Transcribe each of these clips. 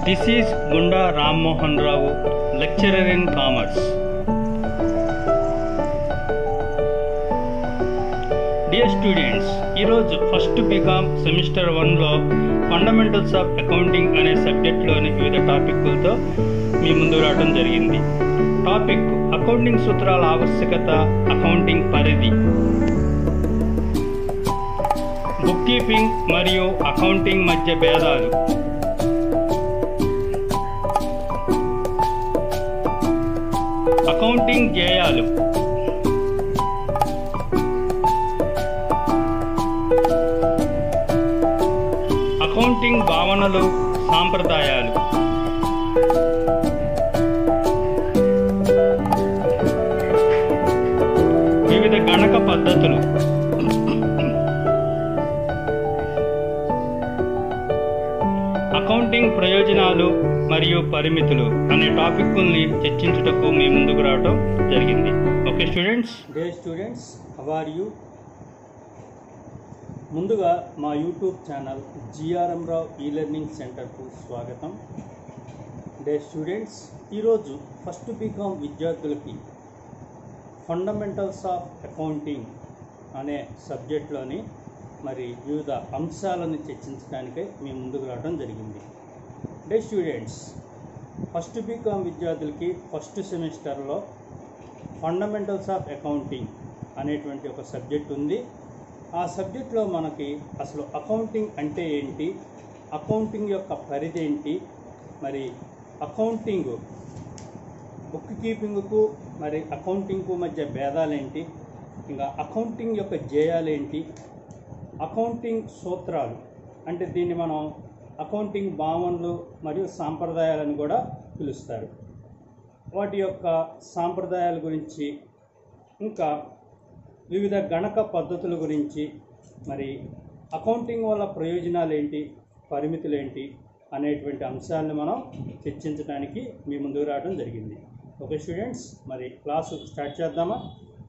This is Gunda Ram Mohan Rao, lecturer in commerce. Dear students ఈరోజు first BCom semester వన్లో fundamentals of accounting అనే సబ్జెక్ట్లోని వివిధ టాపిక్లతో మీ ముందు రావడం జరిగింది టాపిక్ అకౌంటింగ్ సూత్రాల ఆవశ్యకత అకౌంటింగ్ పరిధి బుక్ కీపింగ్ మరియు అకౌంటింగ్ మధ్య భేదాలు అకౌంటింగ్ ధ్యేయాలు అకౌంటింగ్ భావనలు సాంప్రదాయాలు వివిధ గణక పద్ధతులు అకౌంటింగ్ ప్రయోజనాలు మరియు పరిమితులు అనే టాపిక్ని చర్చించుటకు మీ ముందుకు రావడం జరిగింది okay students dear students are you ముందుగా మా యూట్యూబ్ ఛానల్ జిఆర్ఎం రావు ఈ లెర్నింగ్ సెంటర్కు స్వాగతం డే స్టూడెంట్స్ ఈరోజు ఫస్ట్ బీకామ్ విద్యార్థులకి ఫండమెంటల్స్ ఆఫ్ అకౌంటింగ్ అనే సబ్జెక్ట్లోని మరి వివిధ అంశాలను చర్చించడానికై మీ ముందుకు రావడం జరిగింది డే స్టూడెంట్స్ ఫస్ట్ బీకామ్ విద్యార్థులకి ఫస్ట్ సెమిస్టర్లో ఫండమెంటల్స్ ఆఫ్ అకౌంటింగ్ అనేటువంటి ఒక సబ్జెక్ట్ ఉంది ఆ సబ్జెక్ట్లో మనకి అసలు అకౌంటింగ్ అంటే ఏంటి అకౌంటింగ్ యొక్క పరిధి ఏంటి మరి అకౌంటింగ్ బుక్ కీపింగ్కు మరి అకౌంటింగ్కు మధ్య భేదాలేంటి ఇంకా అకౌంటింగ్ యొక్క జేయాలేంటి అకౌంటింగ్ సూత్రాలు అంటే దీన్ని మనం అకౌంటింగ్ భావనలు మరియు సాంప్రదాయాలను కూడా పిలుస్తారు వాటి యొక్క సాంప్రదాయాల గురించి ఇంకా వివిధ గణక పద్ధతుల గురించి మరి అకౌంటింగ్ వల్ల ప్రయోజనాలు ఏంటి పరిమితులు ఏంటి అనేటువంటి అంశాలను మనం చర్చించడానికి మీ ముందుకు రావడం జరిగింది ఓకే స్టూడెంట్స్ మరి క్లాసు స్టార్ట్ చేద్దామా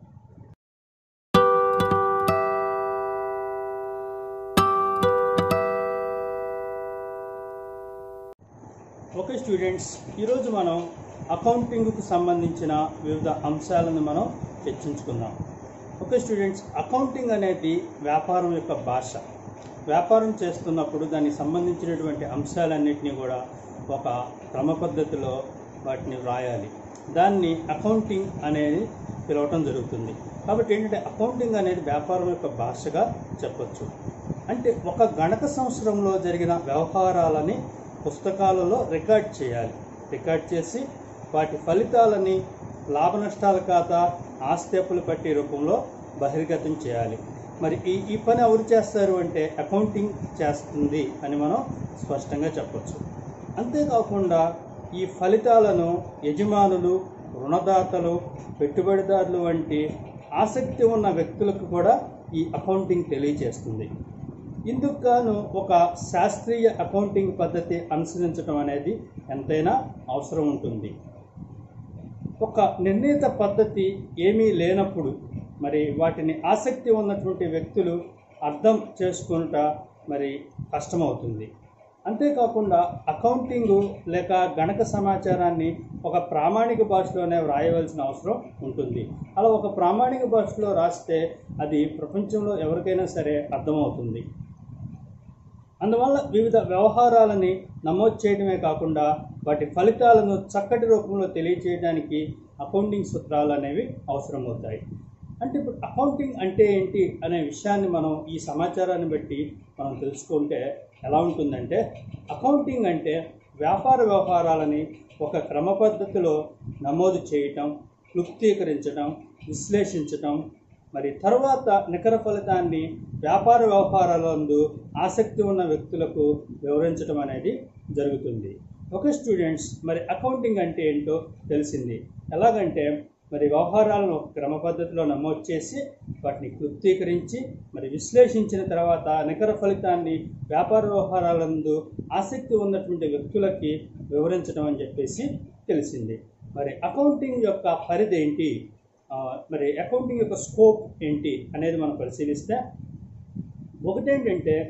ఓకే స్టూడెంట్స్ ఈరోజు మనం అకౌంటింగ్కు సంబంధించిన వివిధ అంశాలను మనం చర్చించుకుందాం ఓకే స్టూడెంట్స్ అకౌంటింగ్ అనేది వ్యాపారం యొక్క భాష వ్యాపారం చేస్తున్నప్పుడు దానికి సంబంధించినటువంటి అంశాలన్నింటినీ కూడా ఒక క్రమ పద్ధతిలో వాటిని వ్రాయాలి దాన్ని అకౌంటింగ్ అనేది పిలవటం జరుగుతుంది కాబట్టి ఏంటంటే అకౌంటింగ్ అనేది వ్యాపారం యొక్క భాషగా చెప్పొచ్చు అంటే ఒక గణక సంవత్సరంలో జరిగిన వ్యవహారాలని పుస్తకాలలో రికార్డ్ చేయాలి రికార్డ్ చేసి వాటి ఫలితాలని లాభ నష్టాల ఖాతా ఆస్తి పట్టి రూపంలో బహిర్గతం చేయాలి మరి ఈ ఈ పని ఎవరు చేస్తారు అంటే అకౌంటింగ్ చేస్తుంది అని మనం స్పష్టంగా చెప్పొచ్చు అంతేకాకుండా ఈ ఫలితాలను యజమానులు రుణదాతలు పెట్టుబడిదారులు వంటి ఆసక్తి ఉన్న వ్యక్తులకు కూడా ఈ అకౌంటింగ్ తెలియజేస్తుంది ఇందుకు గాను ఒక శాస్త్రీయ అకౌంటింగ్ పద్ధతి అనుసరించడం అనేది ఎంతైనా అవసరం ఉంటుంది ఒక నిర్ణీత పద్ధతి ఏమీ లేనప్పుడు మరి వాటిని ఆసక్తి ఉన్నటువంటి వ్యక్తులు అర్థం చేసుకునుట మరి కష్టమవుతుంది అంతేకాకుండా అకౌంటింగు లేక గణక సమాచారాన్ని ఒక ప్రామాణిక భాషలోనే వ్రాయవలసిన అవసరం ఉంటుంది అలా ఒక ప్రామాణిక భాషలో రాస్తే అది ప్రపంచంలో ఎవరికైనా సరే అర్థమవుతుంది అందువల్ల వివిధ వ్యవహారాలని నమోదు చేయడమే కాకుండా వాటి ఫలితాలను చక్కటి రూపంలో తెలియజేయడానికి అకౌంటింగ్ సూత్రాలు అనేవి అవసరమవుతాయి అంటే ఇప్పుడు అకౌంటింగ్ అంటే ఏంటి అనే విషయాన్ని మనం ఈ సమాచారాన్ని బట్టి మనం తెలుసుకుంటే ఎలా ఉంటుందంటే అకౌంటింగ్ అంటే వ్యాపార వ్యవహారాలని ఒక క్రమ పద్ధతిలో నమోదు చేయటం క్లుప్తీకరించడం విశ్లేషించటం మరి తర్వాత నికర ఫలితాన్ని వ్యాపార వ్యవహారాలందు ఆసక్తి ఉన్న వ్యక్తులకు వివరించడం అనేది జరుగుతుంది ఓకే స్టూడెంట్స్ మరి అకౌంటింగ్ అంటే ఏంటో తెలిసింది ఎలాగంటే మరి వ్యవహారాలను ఒక క్రమ పద్ధతిలో నమోదు చేసి వాటిని క్లుప్తీకరించి మరి విశ్లేషించిన తర్వాత నికర ఫలితాన్ని వ్యాపార వ్యవహారాలందు ఆసక్తి ఉన్నటువంటి వ్యక్తులకి వివరించడం అని చెప్పేసి తెలిసింది మరి అకౌంటింగ్ యొక్క పరిధి ఏంటి ఆ, మరి అకౌంటింగ్ యొక్క స్కోప్ ఏంటి అనేది మనం పరిశీలిస్తే ఒకటేంటంటే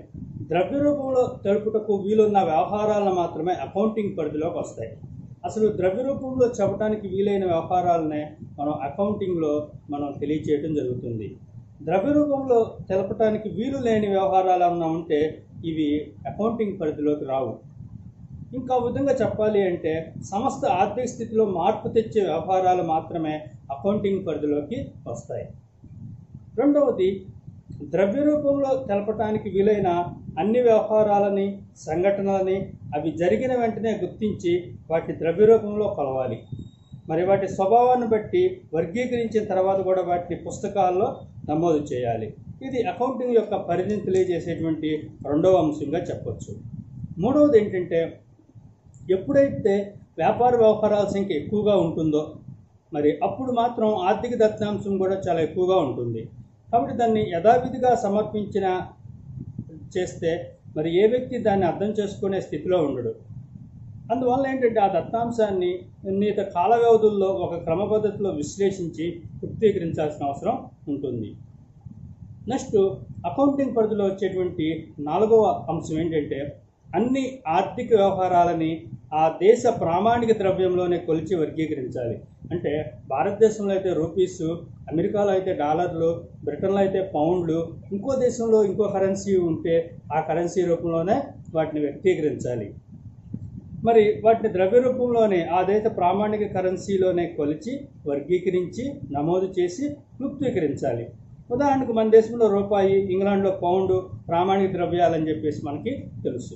ద్రవ్య రూపంలో తెలుపుటకు వీలున్న వ్యవహారాలను మాత్రమే అకౌంటింగ్ పరిధిలోకి వస్తాయి అసలు ద్రవ్య రూపంలో చెప్పడానికి వీలైన వ్యవహారాలనే మనం అకౌంటింగ్లో మనం తెలియచేయడం జరుగుతుంది ద్రవ్య రూపంలో తెలపడానికి వీలు లేని వ్యవహారాలు ఏమన్నా ఉంటే ఇవి అకౌంటింగ్ పరిధిలోకి రావు ఇంకా విధంగా చెప్పాలి అంటే సమస్త ఆర్థిక స్థితిలో మార్పు తెచ్చే వ్యవహారాలు మాత్రమే అకౌంటింగ్ పరిధిలోకి వస్తాయి రెండవది ద్రవ్య రూపంలో తెలపటానికి వీలైన అన్ని వ్యవహారాలని సంఘటనలని అవి జరిగిన వెంటనే గుర్తించి వాటి ద్రవ్య రూపంలో కొలవాలి మరి వాటి స్వభావాన్ని బట్టి వర్గీకరించిన తర్వాత కూడా వాటిని పుస్తకాల్లో నమోదు చేయాలి ఇది అకౌంటింగ్ యొక్క పరిధిని తెలియజేసేటువంటి రెండవ అంశంగా చెప్పొచ్చు మూడవది ఏంటంటే ఎప్పుడైతే వ్యాపార వ్యవహారాల సంఖ్య ఎక్కువగా ఉంటుందో మరి అప్పుడు మాత్రం ఆర్థిక దత్తాంశం కూడా చాలా ఎక్కువగా ఉంటుంది కాబట్టి దాన్ని యథావిధిగా సమర్పించిన చేస్తే మరి ఏ వ్యక్తి దాన్ని అర్థం చేసుకునే స్థితిలో ఉండడు అందువల్ల ఏంటంటే ఆ దత్తాంశాన్ని నిర్ణీత కాల వ్యవధుల్లో ఒక క్రమ పద్ధతిలో విశ్లేషించి గుప్తీకరించాల్సిన అవసరం ఉంటుంది నెక్స్ట్ అకౌంటింగ్ పరిధిలో వచ్చేటువంటి నాలుగవ అంశం ఏంటంటే అన్ని ఆర్థిక వ్యవహారాలని ఆ దేశ ప్రామాణిక ద్రవ్యంలోనే కొలిచి వర్గీకరించాలి అంటే భారతదేశంలో అయితే రూపీస్ అమెరికాలో అయితే డాలర్లు బ్రిటన్లో అయితే పౌండ్లు ఇంకో దేశంలో ఇంకో కరెన్సీ ఉంటే ఆ కరెన్సీ రూపంలోనే వాటిని వ్యక్తీకరించాలి మరి వాటిని ద్రవ్య రూపంలోనే ఆ దేశ ప్రామాణిక కరెన్సీలోనే కొలిచి వర్గీకరించి నమోదు చేసి క్లుప్తీకరించాలి ఉదాహరణకు మన దేశంలో రూపాయి ఇంగ్లాండ్లో పౌండ్ ప్రామాణిక ద్రవ్యాలని చెప్పేసి మనకి తెలుసు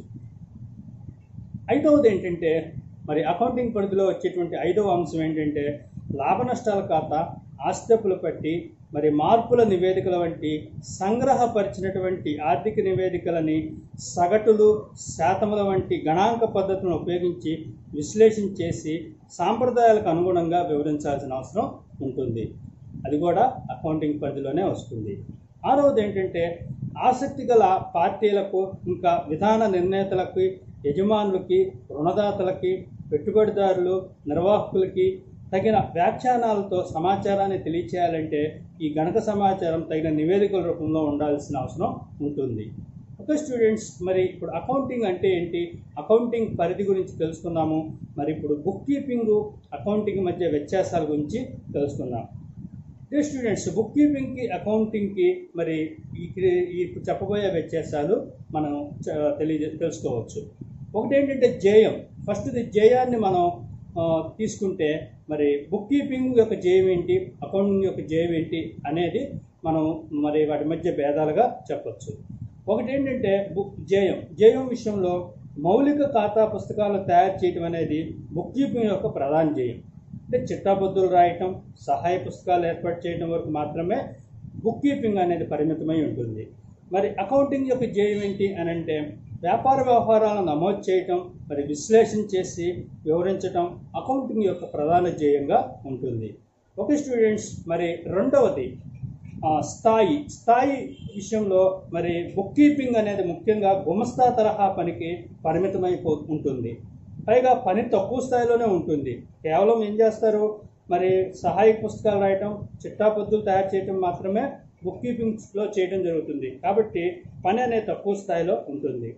ఐదవది ఏంటంటే మరి అకౌంటింగ్ పరిధిలో వచ్చేటువంటి ఐదవ అంశం ఏంటంటే లాభ నష్టాల ఖాతా ఆస్తిప్పులు పట్టి మరి మార్పుల నివేదికల వంటి సంగ్రహపరిచినటువంటి ఆర్థిక నివేదికలని సగటులు శాతముల వంటి గణాంక పద్ధతులను ఉపయోగించి విశ్లేషణ చేసి సాంప్రదాయాలకు అనుగుణంగా వివరించాల్సిన అవసరం ఉంటుంది అది కూడా అకౌంటింగ్ పరిధిలోనే వస్తుంది ఆరవది ఏంటంటే ఆసక్తి గల పార్టీలకు ఇంకా విధాన నిర్ణేతలకి యజమానులకి రుణదాతలకి పెట్టుబడిదారులు నిర్వాహకులకి తగిన వ్యాఖ్యానాలతో సమాచారాన్ని తెలియచేయాలంటే ఈ గణక సమాచారం తగిన నివేదికల రూపంలో ఉండాల్సిన అవసరం ఉంటుంది ఓకే స్టూడెంట్స్ మరి ఇప్పుడు అకౌంటింగ్ అంటే ఏంటి అకౌంటింగ్ పరిధి గురించి తెలుసుకున్నాము మరి ఇప్పుడు బుక్ కీపింగ్ అకౌంటింగ్ మధ్య వ్యత్యాసాల గురించి తెలుసుకుందాం డే స్టూడెంట్స్ బుక్ కీపింగ్కి అకౌంటింగ్కి మరి ఈ ఈ ఇప్పుడు చెప్పబోయే వ్యత్యాసాలు మనం చ- తెలియజే తెలుసుకోవచ్చు ఒకటి ఏంటంటే జేయం ఫస్ట్ది జేయాన్ని మనం ఆ, తీసుకుంటే మరి బుక్ కీపింగ్ యొక్క జేయం ఏంటి అకౌంటింగ్ యొక్క జేయం ఏంటి అనేది మనం మరి వాటి మధ్య భేదాలుగా చెప్పొచ్చు ఒకటి ఏంటంటే బుక్ జేయం జేయం విషయంలో మౌలిక ఖాతా పుస్తకాలు తయారు చేయడం అనేది బుక్ కీపింగ్ యొక్క ప్రధాన జేయం అంటే చిట్టాబద్దులు రాయటం సహాయ పుస్తకాలు ఏర్పాటు చేయడం వరకు మాత్రమే బుక్ కీపింగ్ అనేది పరిమితమై ఉంటుంది మరి అకౌంటింగ్ యొక్క జేయం ఏంటి అని అంటే వ్యాపార వ్యవహారాలను నమోదు చేయటం మరి విశ్లేషణ చేసి వివరించటం అకౌంటింగ్ యొక్క ప్రధాన ధ్యేయంగా ఉంటుంది ఓకే స్టూడెంట్స్ మరి రెండవది ఆ, స్థాయి స్థాయి విషయంలో మరి బుక్ కీపింగ్ అనేది ముఖ్యంగా గుమస్తా తరహా పనికి పరిమితమైపో ఉంటుంది పైగా పని తక్కువ స్థాయిలోనే ఉంటుంది కేవలం ఏం చేస్తారు మరి సహాయక పుస్తకాలు రాయటం చిట్టాపద్దులు తయారు చేయటం మాత్రమే బుక్ కీపింగ్లో చేయడం జరుగుతుంది కాబట్టి పని అనేది తక్కువ స్థాయిలో ఉంటుంది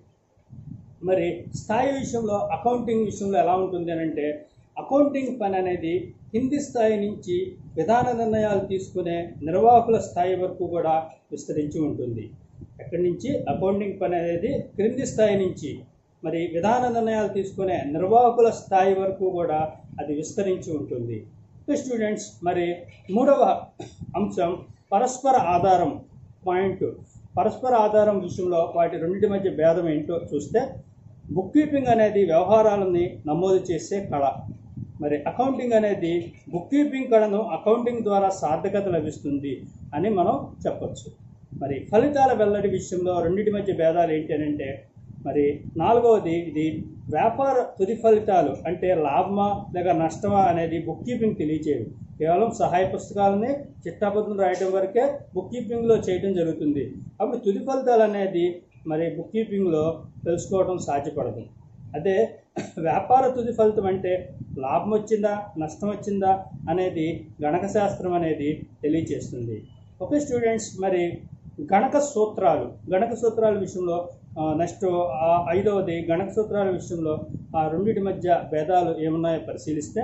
మరి స్థాయి విషయంలో అకౌంటింగ్ విషయంలో ఎలా ఉంటుంది అని అంటే అకౌంటింగ్ పని అనేది కింది స్థాయి నుంచి విధాన నిర్ణయాలు తీసుకునే నిర్వాహకుల స్థాయి వరకు కూడా విస్తరించి ఉంటుంది ఎక్కడి నుంచి అకౌంటింగ్ పని అనేది క్రింది స్థాయి నుంచి మరి విధాన నిర్ణయాలు తీసుకునే నిర్వాహకుల స్థాయి వరకు కూడా అది విస్తరించి ఉంటుంది ఓకే స్టూడెంట్స్ మరి మూడవ అంశం పరస్పర ఆధారం పాయింట్ పరస్పర ఆధారం విషయంలో వాటి రెండింటి మధ్య భేదం ఏంటో చూస్తే బుక్ కీపింగ్ అనేది వ్యవహారాలని నమోదు చేసే కళ మరి అకౌంటింగ్ అనేది బుక్ కీపింగ్ కళను అకౌంటింగ్ ద్వారా సార్థకత లభిస్తుంది అని మనం చెప్పొచ్చు మరి ఫలితాల వెల్లడి విషయంలో రెండింటి మధ్య భేదాలు ఏంటి అని అంటే మరి నాలుగవది ఇది వ్యాపార తుది ఫలితాలు అంటే లాభమా లేక నష్టమా అనేది బుక్ కీపింగ్ తెలియచేయదు కేవలం సహాయ పుస్తకాలని చిట్టాపద్దులు రాయడం వరకే బుక్ కీపింగ్లో చేయడం జరుగుతుంది అప్పుడు తుది ఫలితాలు అనేది మరి బుక్ కీపింగ్లో తెలుసుకోవడం సాధ్యపడదు అదే వ్యాపార తుది ఫలితం అంటే లాభం వచ్చిందా నష్టం వచ్చిందా అనేది గణక శాస్త్రం అనేది తెలియచేస్తుంది ఓకే స్టూడెంట్స్ మరి గణక సూత్రాలు గణక సూత్రాల విషయంలో నెక్స్ట్ ఐదవది గణక సూత్రాల విషయంలో ఆ రెండింటి మధ్య భేదాలు ఏమున్నాయో పరిశీలిస్తే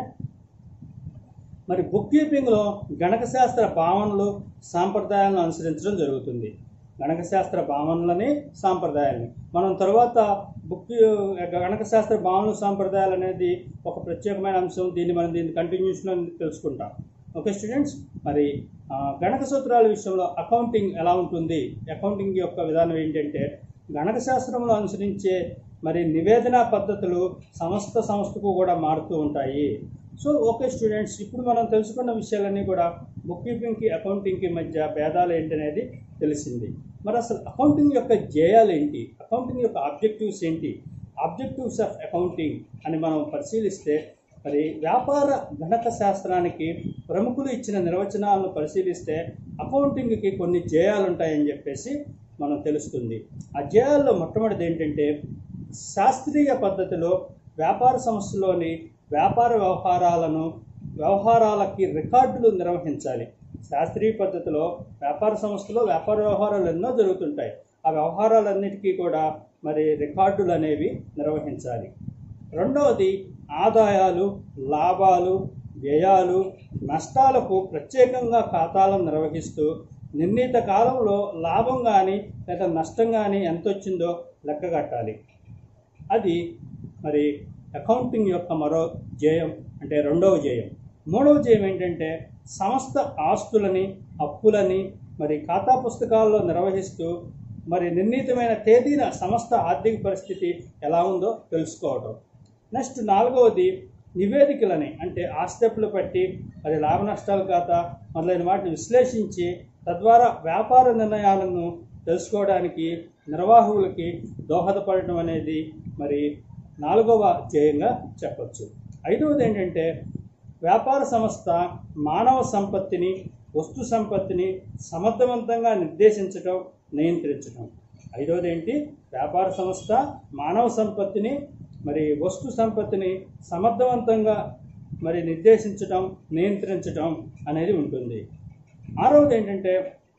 మరి బుక్ కీపింగ్లో గణక శాస్త్ర భావనలు సాంప్రదాయాలను అనుసరించడం జరుగుతుంది గణక శాస్త్ర భావనలని సాంప్రదాయాలని మనం తర్వాత బుక్ గణక శాస్త్ర భావనలు సాంప్రదాయాలు అనేది ఒక ప్రత్యేకమైన అంశం దీన్ని మనం దీన్ని కంటిన్యూషన్లో తెలుసుకుంటాం ఓకే స్టూడెంట్స్ మరి ఆ, గణక సూత్రాల విషయంలో అకౌంటింగ్ ఎలా ఉంటుంది అకౌంటింగ్ యొక్క విధానం ఏంటంటే గణక శాస్త్రంలో అనుసరించే మరి నివేదన పద్ధతులు సంస్థ సంస్థకు కూడా మారుతూ ఉంటాయి సో ఓకే స్టూడెంట్స్ ఇప్పుడు మనం తెలుసుకున్న విషయాలన్నీ కూడా బుక్ కీపింగ్కి అకౌంటింగ్కి మధ్య భేదాలు ఏంటనేది తెలిసింది మరి అసలు అకౌంటింగ్ యొక్క ధ్యేయాలు ఏంటి అకౌంటింగ్ యొక్క ఆబ్జెక్టివ్స్ ఏంటి ఆబ్జెక్టివ్స్ ఆఫ్ అకౌంటింగ్ అని మనం పరిశీలిస్తే మరి వ్యాపార గణక శాస్త్రానికి ప్రముఖులు ఇచ్చిన నిర్వచనాలను పరిశీలిస్తే అకౌంటింగ్కి కొన్ని ధ్యేయాలు ఉంటాయని చెప్పేసి మనం తెలుస్తుంది ఆ ధ్యేయాల్లో మొట్టమొదటిది ఏంటంటే శాస్త్రీయ పద్ధతిలో వ్యాపార సంస్థలోని వ్యాపార వ్యవహారాలను వ్యవహారాలకి రికార్డులు నిర్వహించాలి శాస్త్రీయ పద్ధతిలో వ్యాపార సంస్థలో వ్యాపార వ్యవహారాలు ఎన్నో జరుగుతుంటాయి ఆ వ్యవహారాలన్నిటికీ కూడా మరి రికార్డులు అనేవి నిర్వహించాలి రెండవది ఆదాయాలు లాభాలు వ్యయాలు నష్టాలకు ప్రత్యేకంగా ఖాతాలను నిర్వహిస్తూ నిర్ణీత కాలంలో లాభం కానీ లేదా నష్టం కానీ ఎంత వచ్చిందో లెక్క కట్టాలి అది మరి అకౌంటింగ్ యొక్క మరో ధ్యేయం అంటే రెండవ ధ్యేయం మూడవ ధ్యేయం ఏంటంటే సంస్థ ఆస్తులని అప్పులని మరి ఖాతా పుస్తకాల్లో నిర్వహిస్తూ మరి నిర్ణీతమైన తేదీన సంస్థ ఆర్థిక పరిస్థితి ఎలా ఉందో తెలుసుకోవడం నెక్స్ట్ నాలుగవది నివేదికలని అంటే ఆస్తెప్పులు పట్టి అది లాభ నష్టాల ఖాతా మొదలైన వాటిని విశ్లేషించి తద్వారా వ్యాపార నిర్ణయాలను తెలుసుకోవడానికి నిర్వాహకులకి దోహదపడటం అనేది మరి నాలుగవ ధ్యేయంగా చెప్పచ్చు ఐదవది ఏంటంటే వ్యాపార సంస్థ మానవ సంపత్తిని వస్తు సంపత్తిని సమర్థవంతంగా నిర్దేశించటం నియంత్రించటం ఐదవది ఏంటి వ్యాపార సంస్థ మానవ సంపత్తిని మరి వస్తు సంపత్తిని సమర్థవంతంగా మరి నిర్దేశించటం నియంత్రించటం అనేది ఉంటుంది ఆరవది ఏంటంటే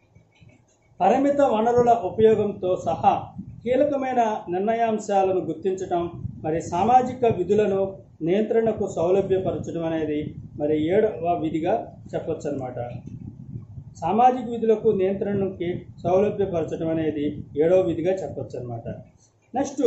పరిమిత వనరుల ఉపయోగంతో సహా కీలకమైన నిర్ణయాంశాలను గుర్తించటం మరి సామాజిక విధులను నియంత్రణకు సౌలభ్యపరచడం అనేది మరి ఏడవ విధిగా చెప్పొచ్చు అనమాట సామాజిక విధులకు నియంత్రణకి సౌలభ్యపరచడం అనేది ఏడవ విధిగా చెప్పొచ్చు అనమాట నెక్స్ట్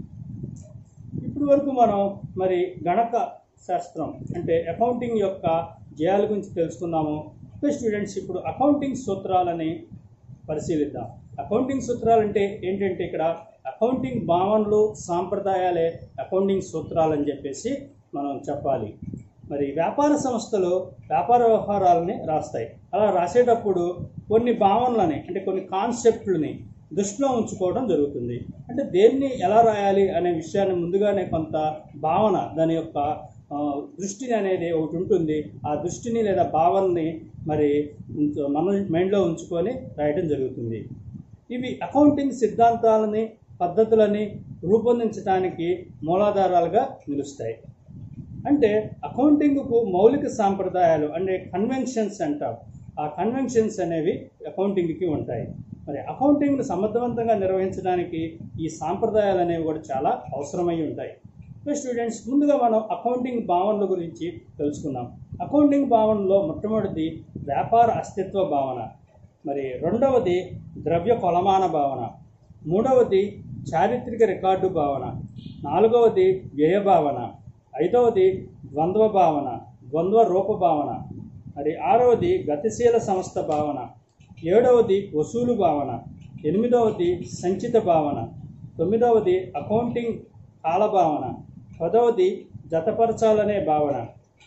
ఇప్పటి వరకు మనం మరి గణక శాస్త్రం అంటే అకౌంటింగ్ యొక్క జయాల గురించి తెలుసుకున్నాము ఓకే స్టూడెంట్స్ ఇప్పుడు అకౌంటింగ్ సూత్రాలని పరిశీలిద్దాం అకౌంటింగ్ సూత్రాలు అంటే ఏంటంటే ఇక్కడ అకౌంటింగ్ భావనలు సాంప్రదాయాలే అకౌంటింగ్ సూత్రాలు అని చెప్పేసి మనం చెప్పాలి మరి వ్యాపార సంస్థలు వ్యాపార వ్యవహారాలని రాస్తాయి అలా రాసేటప్పుడు కొన్ని భావనలని అంటే కొన్ని కాన్సెప్ట్లని దృష్టిలో ఉంచుకోవడం జరుగుతుంది అంటే దేన్ని ఎలా రాయాలి అనే విషయాన్ని ముందుగానే కొంత భావన దాని యొక్క ఆ, దృష్టిని అనేది ఒకటి ఉంటుంది ఆ దృష్టిని లేదా భావనని మరి ఉంచ- మన మైండ్లో ఉంచుకొని రాయడం జరుగుతుంది ఇవి అకౌంటింగ్ సిద్ధాంతాలని పద్ధతులని రూపొందించడానికి మూలాధారాలుగా నిలుస్తాయి అంటే అకౌంటింగ్కు మౌలిక సాంప్రదాయాలు అంటే కన్వెన్షన్స్ అంటాం ఆ కన్వెన్షన్స్ అనేవి అకౌంటింగ్కి ఉంటాయి మరి అకౌంటింగ్ను సమర్థవంతంగా నిర్వహించడానికి ఈ సాంప్రదాయాలు అనేవి కూడా చాలా అవసరమై ఉంటాయి సో స్టూడెంట్స్ ముందుగా మనం అకౌంటింగ్ భావనల గురించి తెలుసుకుందాం అకౌంటింగ్ భావనలో మొట్టమొదటిది వ్యాపార అస్తిత్వ భావన మరి రెండవది ద్రవ్య కొలమాన భావన మూడవది చారిత్రక రికార్డు భావన నాలుగవది వ్యయ భావన ఐదవది ద్వంద్వ భావన ద్వంద్వ రూప భావన మరి ఆరవది గతిశీల సంస్థ భావన ఏడవది వసూలు భావన ఎనిమిదవది సంచిత భావన తొమ్మిదవది అకౌంటింగ్ కాల భావన పదవది జతపరచాలనే భావన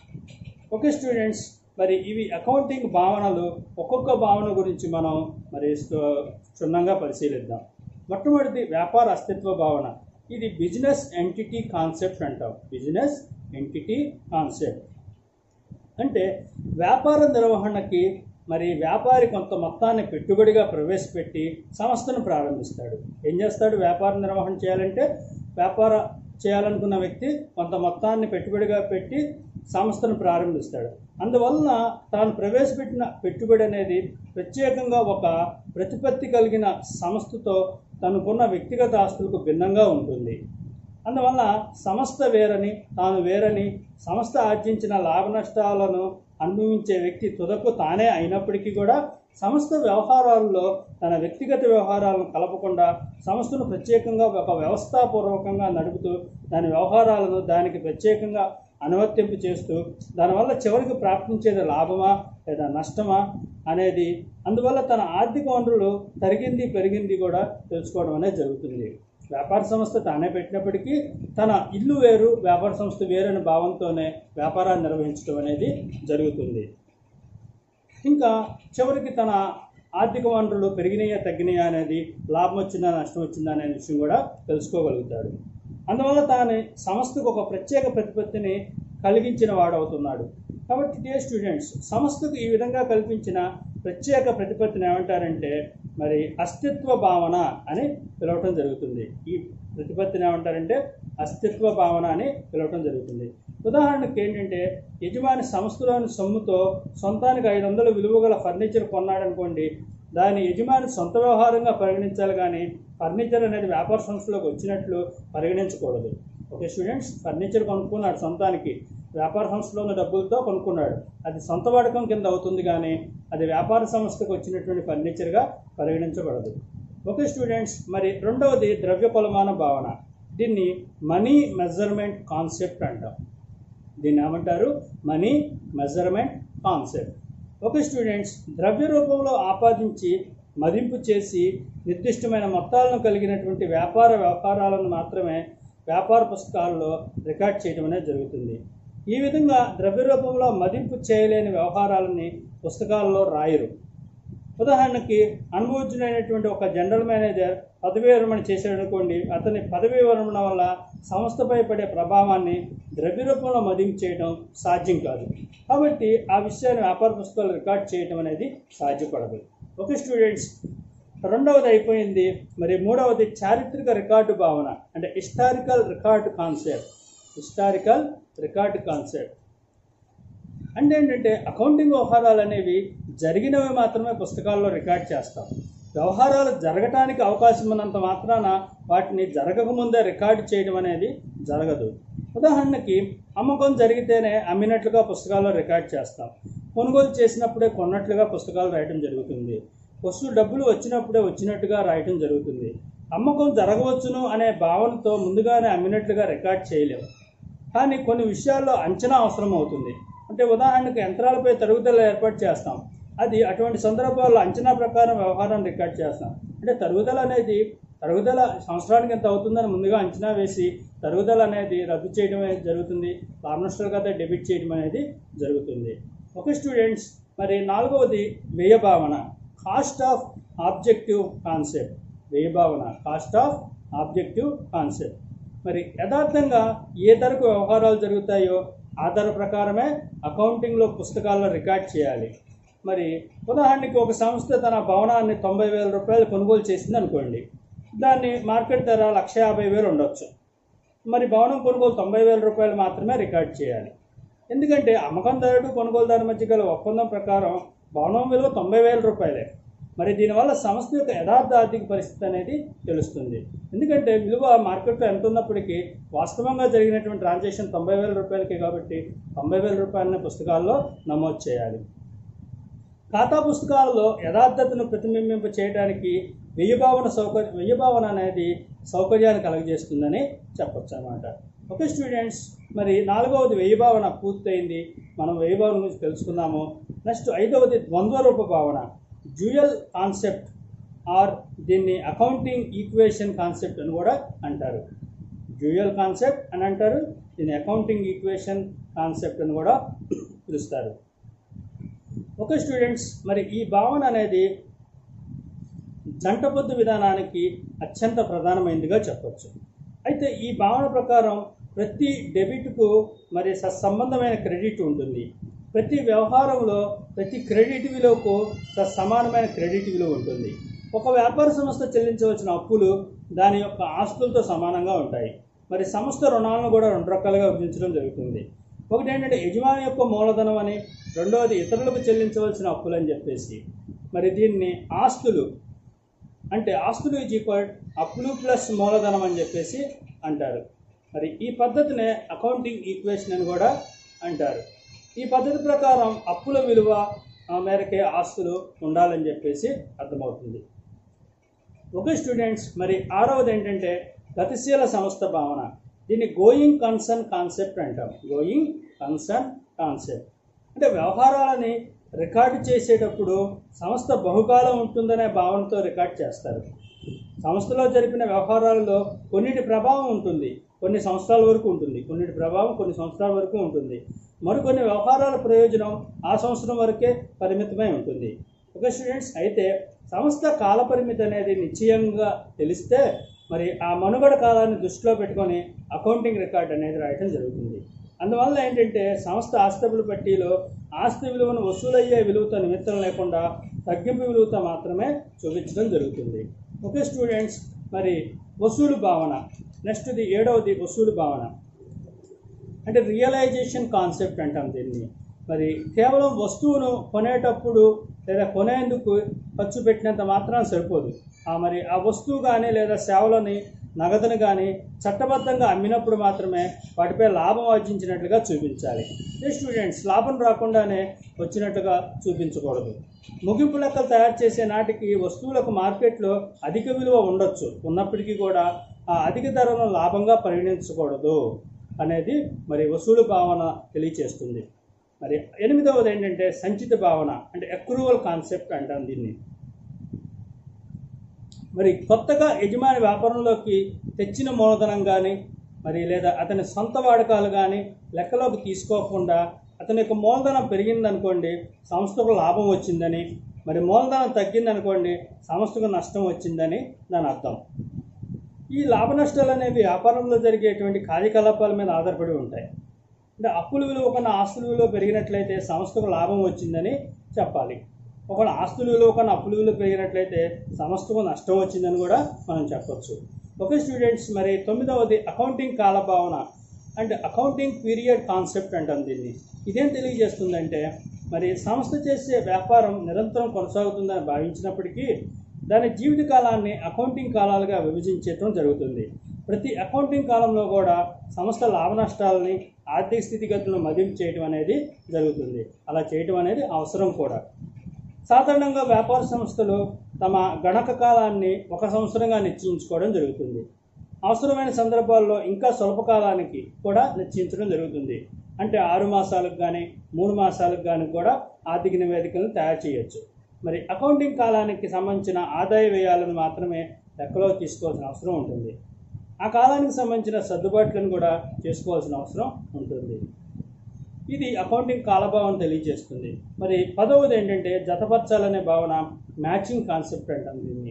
ఓకే స్టూడెంట్స్ మరి ఇవి అకౌంటింగ్ భావనలు ఒక్కొక్క భావన గురించి మనం మరి స్తు- క్షుణ్ణంగా పరిశీలిద్దాం మొట్టమొదటిది వ్యాపార అస్తిత్వ భావన ఇది బిజినెస్ ఎంటిటీ కాన్సెప్ట్ అంటాం బిజినెస్ ఎంటిటీ కాన్సెప్ట్ అంటే వ్యాపార నిర్వహణకి మరి వ్యాపారి కొంత మొత్తాన్ని పెట్టుబడిగా ప్రవేశపెట్టి సంస్థను ప్రారంభిస్తాడు ఏం చేస్తాడు వ్యాపార నిర్వహణ చేయాలంటే వ్యాపార చేయాలనుకున్న వ్యక్తి కొంత మొత్తాన్ని పెట్టుబడిగా పెట్టి సంస్థను ప్రారంభిస్తాడు అందువలన తాను ప్రవేశపెట్టిన పెట్టుబడి అనేది ప్రత్యేకంగా ఒక ప్రతిపత్తి కలిగిన సంస్థతో తనకున్న వ్యక్తిగత ఆస్తులకు భిన్నంగా ఉంటుంది అందువల్ల సంస్థ వేరని తాను వేరని సంస్థ ఆర్జించిన లాభ నష్టాలను అనుభవించే వ్యక్తి తుదకు తానే అయినప్పటికీ కూడా సంస్థ వ్యవహారాల్లో తన వ్యక్తిగత వ్యవహారాలను కలపకుండా సంస్థను ప్రత్యేకంగా ఒక వ్యవస్థాపూర్వకంగా నడుపుతూ దాని వ్యవహారాలను దానికి ప్రత్యేకంగా అనువర్తింపు చేస్తూ దానివల్ల చివరికి ప్రాప్తించేది లాభమా లేదా నష్టమా అనేది అందువల్ల తన ఆర్థిక వనరులు తరిగింది పెరిగింది కూడా తెలుసుకోవడం అనేది జరుగుతుంది వ్యాపార సంస్థ తానే పెట్టినప్పటికీ తన ఇల్లు వేరు వ్యాపార సంస్థ వేరు అనే భావంతోనే వ్యాపారాన్ని నిర్వహించడం అనేది జరుగుతుంది ఇంకా చివరికి తన ఆర్థిక వనరులు పెరిగినాయా తగ్గినాయా అనేది లాభం వచ్చిందా నష్టం వచ్చిందా అనే విషయం కూడా తెలుసుకోగలుగుతాడు అందువల్ల తాను సంస్థకు ఒక ప్రత్యేక ప్రతిపత్తిని కలిగించిన వాడవుతున్నాడు కాబట్టి డియర్ స్టూడెంట్స్ సంస్థకు ఈ విధంగా కల్పించిన ప్రత్యేక ప్రతిపత్తిని ఏమంటారంటే మరి అస్తిత్వ భావన అని పిలవటం జరుగుతుంది ఈ ప్రతిపత్తిని ఏమంటారంటే అస్తిత్వ భావన అని పిలవటం జరుగుతుంది ఉదాహరణకు ఏంటంటే యజమాని సంస్థలోని సొమ్ముతో సొంతానికి ఐదు వందలు విలువ గల ఫర్నిచర్ కొన్నాడనుకోండి దాని యజమాని సొంత వ్యవహారంగా పరిగణించాలి కానీ ఫర్నిచర్ అనేది వ్యాపార సంస్థలోకి వచ్చినట్లు పరిగణించకూడదు ఓకే స్టూడెంట్స్ ఫర్నిచర్ కొనుక్కున్నాడు సొంతానికి వ్యాపార సంస్థలో ఉన్న డబ్బులతో కొనుక్కున్నాడు అది సొంత వాడకం కింద అవుతుంది కానీ అది వ్యాపార సంస్థకు వచ్చినటువంటి ఫర్నిచర్గా పరిగణించబడదు ఓకే స్టూడెంట్స్ మరి రెండవది ద్రవ్య కొలమాన భావన దీన్ని మనీ మెజర్మెంట్ కాన్సెప్ట్ అంటాం దీన్ని ఏమంటారు money measurement concept okay students ద్రవ్య రూపంలో ఆపాదించి మదింపు చేసి నిర్దిష్టమైన మొత్తాలను కలిగినటువంటి వ్యాపార వ్యవహారాలను మాత్రమే వ్యాపార పుస్తకాల్లో రికార్డ్ చేయడం అనేది జరుగుతుంది ఈ విధంగా ద్రవ్య రూపంలో మదింపు చేయలేని వ్యవహారాలని పుస్తకాల్లో రాయరు ఉదాహరణకి అనుభవజ్ఞుడైనటువంటి ఒక జనరల్ మేనేజర్ పదవీ విరమణ చేశాడు అనుకోండి అతని పదవీ విరమణ వల్ల సంస్థపై పడే ప్రభావాన్ని ద్రవ్య రూపంలో మదింపు చేయడం సాధ్యం కాదు కాబట్టి ఆ విషయాన్ని వ్యాపార పుస్తకాలు రికార్డ్ చేయడం అనేది సాధ్యపడదు ఓకే స్టూడెంట్స్ రెండవది అయిపోయింది మరి మూడవది చారిత్రక రికార్డు భావన అంటే historical record concept historical record concept అంటే ఏంటంటే అకౌంటింగ్ వ్యవహారాలు అనేవి జరిగినవి మాత్రమే పుస్తకాల్లో రికార్డ్ చేస్తాం వ్యవహారాలు జరగటానికి అవకాశం ఉన్నంత మాత్రాన వాటిని జరగకముందే రికార్డు చేయడం అనేది జరగదు ఉదాహరణకి అమ్మకం జరిగితేనే అమ్మినట్లుగా పుస్తకాల్లో రికార్డ్ చేస్తాం కొనుగోలు చేసినప్పుడే కొన్నట్లుగా పుస్తకాలు రాయడం జరుగుతుంది వస్తువు డబ్బులు వచ్చినప్పుడే వచ్చినట్టుగా రాయటం జరుగుతుంది అమ్మకం జరగవచ్చును అనే భావనతో ముందుగానే అమ్మినట్లుగా రికార్డ్ చేయలేము కానీ కొన్ని విషయాల్లో అంచనా అవసరం అవుతుంది అంటే ఉదాహరణకు యంత్రాలపై తరుగుదల ఏర్పాటు చేస్తాం అది అటువంటి సందర్భాల్లో అంచనా ప్రకారం వ్యవహారం రికార్డ్ చేస్తాం అంటే తరుగుదల అనేది తరుగుదల సంవత్సరానికి ఎంత అవుతుందని ముందుగా అంచనా వేసి తరుగుదల అనేది రద్దు చేయడం అనేది జరుగుతుంది లాభ నష్టాల కథ డెబిట్ చేయడం అనేది జరుగుతుంది ఓకే స్టూడెంట్స్ మరి నాలుగవది వ్యయ భావన కాస్ట్ ఆఫ్ ఆబ్జెక్టివ్ కాన్సెప్ట్ వ్యయ భావన కాస్ట్ ఆఫ్ ఆబ్జెక్టివ్ కాన్సెప్ట్ మరి యథార్థంగా ఏ ధరకు వ్యవహారాలు జరుగుతాయో ఆ ధర ప్రకారమే అకౌంటింగ్లో పుస్తకాల్లో రికార్డ్ చేయాలి మరి ఉదాహరణకి ఒక సంస్థ తన భవనాన్ని తొంభై వేల రూపాయలు కొనుగోలు చేసింది అనుకోండి దాన్ని మార్కెట్ ధర లక్ష యాభై వేలు ఉండొచ్చు మరి భవనం కొనుగోలు తొంభై వేల రూపాయలు మాత్రమే రికార్డ్ చేయాలి ఎందుకంటే అమ్మకం ధరడు కొనుగోలుదారు మధ్య గల ఒప్పందం ప్రకారం భవనం విలువ తొంభై వేల రూపాయలే మరి దీనివల్ల సంస్థ యొక్క యథార్థ ఆర్థిక పరిస్థితి అనేది తెలుస్తుంది ఎందుకంటే విలువ మార్కెట్లో ఎంత ఉన్నప్పటికీ వాస్తవంగా జరిగినటువంటి ట్రాన్సాక్షన్ తొంభై వేల రూపాయలకే కాబట్టి తొంభై వేల రూపాయలని పుస్తకాల్లో నమోదు చేయాలి ఖాతా పుస్తకాలలో యథార్థతను ప్రతిబింబింప చేయడానికి వెయ్యభావన సౌకర్య వెయ్యభావన అనేది సౌకర్యాన్ని కలుగజేస్తుందని చెప్పొచ్చు అన్నమాట ఓకే స్టూడెంట్స్ మరి నాలుగవది వెయ్యభావన పూర్తయింది మనం వెయ్యభావన గురించి తెలుసుకున్నాము నెక్స్ట్ ఐదవది ద్వంద్వ రూప భావన డ్యూయల్ కాన్సెప్ట్ ఆర్ దీన్ని అకౌంటింగ్ ఈక్వేషన్ కాన్సెప్ట్ అని కూడా అంటారు డ్యూయల్ కాన్సెప్ట్ అని అంటారు దీన్ని అకౌంటింగ్ ఈక్వేషన్ కాన్సెప్ట్ అని కూడా పిలుస్తారు ఓకే స్టూడెంట్స్ మరి ఈ భావన అనేది జంట పొద్దు విధానానికి అత్యంత ప్రధానమైనదిగా చెప్పొచ్చు అయితే ఈ భావన ప్రకారం ప్రతి డెబిట్కు మరి సత్సంబంధమైన క్రెడిట్ ఉంటుంది ప్రతి వ్యవహారంలో ప్రతి క్రెడిట్ విలువకు సమానమైన క్రెడిట్ విలువ ఉంటుంది ఒక వ్యాపార సంస్థ చెల్లించవలసిన అప్పులు దాని యొక్క ఆస్తులతో సమానంగా ఉంటాయి మరి సంస్థ రుణాలను కూడా రెండు రకాలుగా విభజించడం జరుగుతుంది ఒకటి ఏంటంటే యజమాని యొక్క మూలధనం అని రెండవది ఇతరులకు చెల్లించవలసిన అప్పులు అని చెప్పేసి మరి దీన్ని ఆస్తులు అంటే ఆస్తులు ఈజ్ ఈక్వల్ అప్పులు ప్లస్ మూలధనం అని చెప్పేసి అంటారు మరి ఈ పద్ధతినే అకౌంటింగ్ ఈక్వేషన్ అని కూడా అంటారు ఈ పద్ధతి ప్రకారం అప్పుల విలువ ఆ మేరకే ఆస్తులు ఉండాలని చెప్పేసి అర్థమవుతుంది ఓకే స్టూడెంట్స్ మరి ఆరవది ఏంటంటే గతిశీల సంస్థ భావన దీన్ని గోయింగ్ కన్సర్న్ కాన్సెప్ట్ అంటాం గోయింగ్ కన్సర్న్ కాన్సెప్ట్ అంటే వ్యవహారాలని రికార్డు చేసేటప్పుడు సంస్థ బహుకాలం ఉంటుందనే భావనతో రికార్డ్ చేస్తారు సంస్థలో జరిపిన వ్యవహారాలలో కొన్నిటి ప్రభావం ఉంటుంది కొన్ని సంవత్సరాల వరకు ఉంటుంది కొన్నిటి ప్రభావం కొన్ని సంవత్సరాల వరకు ఉంటుంది మరికొన్ని వ్యవహారాల ప్రయోజనం ఆ సంవత్సరం వరకే పరిమితమై ఉంటుంది ఓకే స్టూడెంట్స్ అయితే సంస్థ కాలపరిమితి అనేది నిశ్చయంగా తెలిస్తే మరి ఆ మనుగడ కాలాన్ని దృష్టిలో పెట్టుకొని అకౌంటింగ్ రికార్డ్ అనేది రాయటం జరుగుతుంది అందువల్ల ఏంటంటే సంస్థ ఆస్తుల పట్టీలో ఆస్తి విలువను వసూలయ్యే విలువతో నిమిత్తం లేకుండా తగ్గింపు విలువతో మాత్రమే చూపించడం జరుగుతుంది ఓకే స్టూడెంట్స్ మరి వసూలు భావన నెక్స్ట్ది ఏడవది వసూలు భావన అంటే రియలైజేషన్ కాన్సెప్ట్ అంటాం దీన్ని మరి కేవలం వస్తువును కొనేటప్పుడు లేదా కొనేందుకు ఖర్చు పెట్టినంత మాత్రం సరిపోదు ఆ మరి ఆ వస్తువు కానీ లేదా సేవలని నగదును కానీ చట్టబద్ధంగా అమ్మినప్పుడు మాత్రమే వాటిపై లాభం ఆర్జించినట్లుగా చూపించాలి ఏ స్టూడెంట్స్ లాభం రాకుండానే వచ్చినట్లుగా చూపించకూడదు ముగింపు లెక్కలు తయారు చేసే నాటికి వస్తువులకు మార్కెట్లో అధిక విలువ ఉండొచ్చు ఉన్నప్పటికీ కూడా ఆ అధిక ధరను లాభంగా పరిగణించకూడదు అనేది మరి వసూలు భావన తెలియచేస్తుంది మరి ఎనిమిదవది ఏంటంటే సంచిత భావన అంటే అక్రూవల్ కాన్సెప్ట్ అంటాం దీన్ని మరి కొత్తగా యజమాని వ్యాపారంలోకి తెచ్చిన మూలధనం కానీ మరి లేదా అతని సొంత వాడకాలు కానీ లెక్కలోకి తీసుకోకుండా అతని యొక్క మూలధనం పెరిగిందనుకోండి సంస్థకు లాభం వచ్చిందని మరి మూలధనం తగ్గిందనుకోండి సంస్థకు నష్టం వచ్చిందని దాని అర్థం ఈ లాభ నష్టాలు అనేవి వ్యాపారంలో జరిగేటువంటి కార్యకలాపాల మీద ఆధారపడి ఉంటాయి అంటే అప్పుల విలువ కన్నా ఆస్తుల విలువ పెరిగినట్లయితే సంస్థకు లాభం వచ్చిందని చెప్పాలి ఒకవేళ ఆస్తుల విలువ కన్నా అప్పుల విలువ పెరిగినట్లయితే సంస్థకు నష్టం వచ్చిందని కూడా మనం చెప్పొచ్చు ఓకే స్టూడెంట్స్ మరి తొమ్మిదవది అకౌంటింగ్ కాలభావన అంటే అకౌంటింగ్ పీరియడ్ కాన్సెప్ట్ అంటాం దీన్ని ఇదేం తెలియజేస్తుందంటే మరి సంస్థ చేసే వ్యాపారం నిరంతరం కొనసాగుతుందని భావించినప్పటికీ దాని జీవిత కాలాన్ని అకౌంటింగ్ కాలాలుగా విభజించడం జరుగుతుంది ప్రతి అకౌంటింగ్ కాలంలో కూడా సంస్థ లాభ నష్టాలని ఆర్థిక స్థితిగతులను మదింపు చేయడం అనేది జరుగుతుంది అలా చేయటం అనేది అవసరం కూడా సాధారణంగా వ్యాపార సంస్థలు తమ గణక కాలాన్ని ఒక సంవత్సరంగా నిశ్చయించుకోవడం జరుగుతుంది అవసరమైన సందర్భాల్లో ఇంకా స్వల్పకాలానికి కూడా నిశ్చయించడం జరుగుతుంది అంటే ఆరు మాసాలకు కానీ మూడు మాసాలకు కానీ కూడా ఆర్థిక నివేదికలను తయారు చేయొచ్చు మరి అకౌంటింగ్ కాలానికి సంబంధించిన ఆదాయ వ్యయాలను మాత్రమే లెక్కలో తీసుకోవాల్సిన అవసరం ఉంటుంది ఆ కాలానికి సంబంధించిన సర్దుబాట్లను కూడా చేసుకోవాల్సిన అవసరం ఉంటుంది ఇది అకౌంటింగ్ కాలభావం తెలియజేస్తుంది మరి పదవది ఏంటంటే జతపరచాలనే భావన మ్యాచింగ్ కాన్సెప్ట్ అంటాం దీన్ని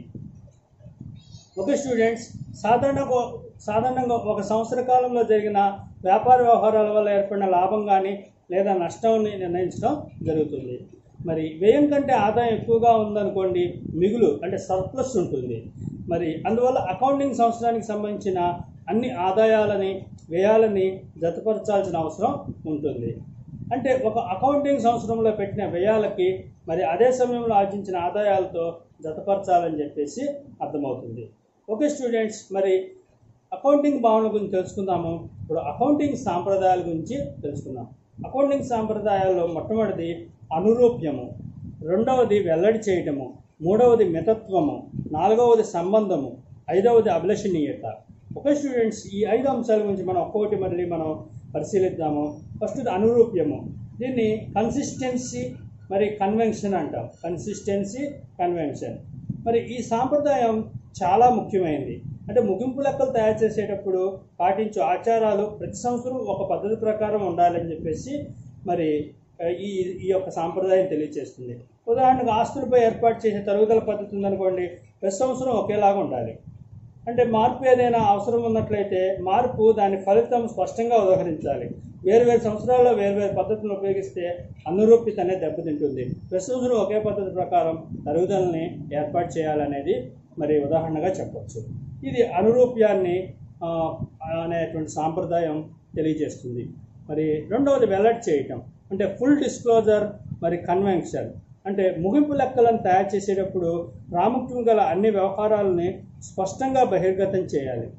ఓకే స్టూడెంట్స్ సాధారణంగా సాధారణంగా ఒక సంవత్సర కాలంలో జరిగిన వ్యాపార వ్యవహారాల వల్ల ఏర్పడిన లాభం కానీ లేదా నష్టాన్ని నిర్ణయించడం జరుగుతుంది మరి వ్యయం కంటే ఆదాయం ఎక్కువగా ఉందనుకోండి మిగులు అంటే సర్ప్లస్ ఉంటుంది మరి అందువల్ల అకౌంటింగ్ సంవత్సరానికి సంబంధించిన అన్ని ఆదాయాలని వ్యయాలని జతపరచాల్సిన అవసరం ఉంటుంది అంటే ఒక అకౌంటింగ్ సంవత్సరంలో పెట్టిన వ్యయాలకి మరి అదే సమయంలో ఆర్జించిన ఆదాయాలతో జతపరచాలని చెప్పేసి అర్థమవుతుంది ఓకే స్టూడెంట్స్ మరి అకౌంటింగ్ భావన గురించి తెలుసుకుందాము ఇప్పుడు అకౌంటింగ్ సాంప్రదాయాల గురించి తెలుసుకుందాం అకౌంటింగ్ సాంప్రదాయాల్లో మొట్టమొదటిది అనురూప్యము రెండవది వెల్లడి చేయటము మూడవది మితత్వము నాలుగవది సంబంధము ఐదవది అభిలషణీయత ఓకే స్టూడెంట్స్ ఈ ఐదు అంశాల గురించి మనం ఒక్కొక్కటి మళ్ళీ మనం పరిశీలిద్దాము ఫస్ట్ అనురూప్యము దీన్ని కన్సిస్టెన్సీ మరి కన్వెన్షన్ అంటాం కన్సిస్టెన్సీ కన్వెన్షన్ మరి ఈ సాంప్రదాయం చాలా ముఖ్యమైనది అంటే ముగింపు లెక్కలు తయారు చేసేటప్పుడు పాటించే ఆచారాలు ప్రతి సంవత్సరం ఒక పద్ధతి ప్రకారం ఉండాలని చెప్పేసి మరి ఆ, ఈ ఈ యొక్క సాంప్రదాయం తెలియజేస్తుంది ఉదాహరణకు ఆస్తులపై ఏర్పాటు చేసే తరుగుదల పద్ధతి ఉందనుకోండి ప్రతి సంవత్సరం ఒకేలాగా ఉండాలి అంటే మార్పు ఏదైనా అవసరం ఉన్నట్లయితే మార్పు దాని ఫలితం స్పష్టంగా ఉదహరించాలి వేరు వేరు సంవత్సరాల్లో వేరు వేరు పద్ధతులను ఉపయోగిస్తే అనురూప్యత అనేది దెబ్బతింటుంది ప్రతి సంవత్సరం ఒకే పద్ధతి ప్రకారం తరుగుదలని ఏర్పాటు చేయాలనేది మరి ఉదాహరణగా చెప్పొచ్చు ఇది అనురూప్యాన్ని ఆ, అనేటువంటి సాంప్రదాయం తెలియజేస్తుంది మరి రెండవది వెల్లడి చేయటం అంటే ఫుల్ డిస్క్లోజర్ మరి కన్వెన్షన్ అంటే ముగింపు లెక్కలను తయారు చేసేటప్పుడు ప్రాముఖ్యం గల అన్ని వ్యవహారాలని స్పష్టంగా బహిర్గతం చేయాలి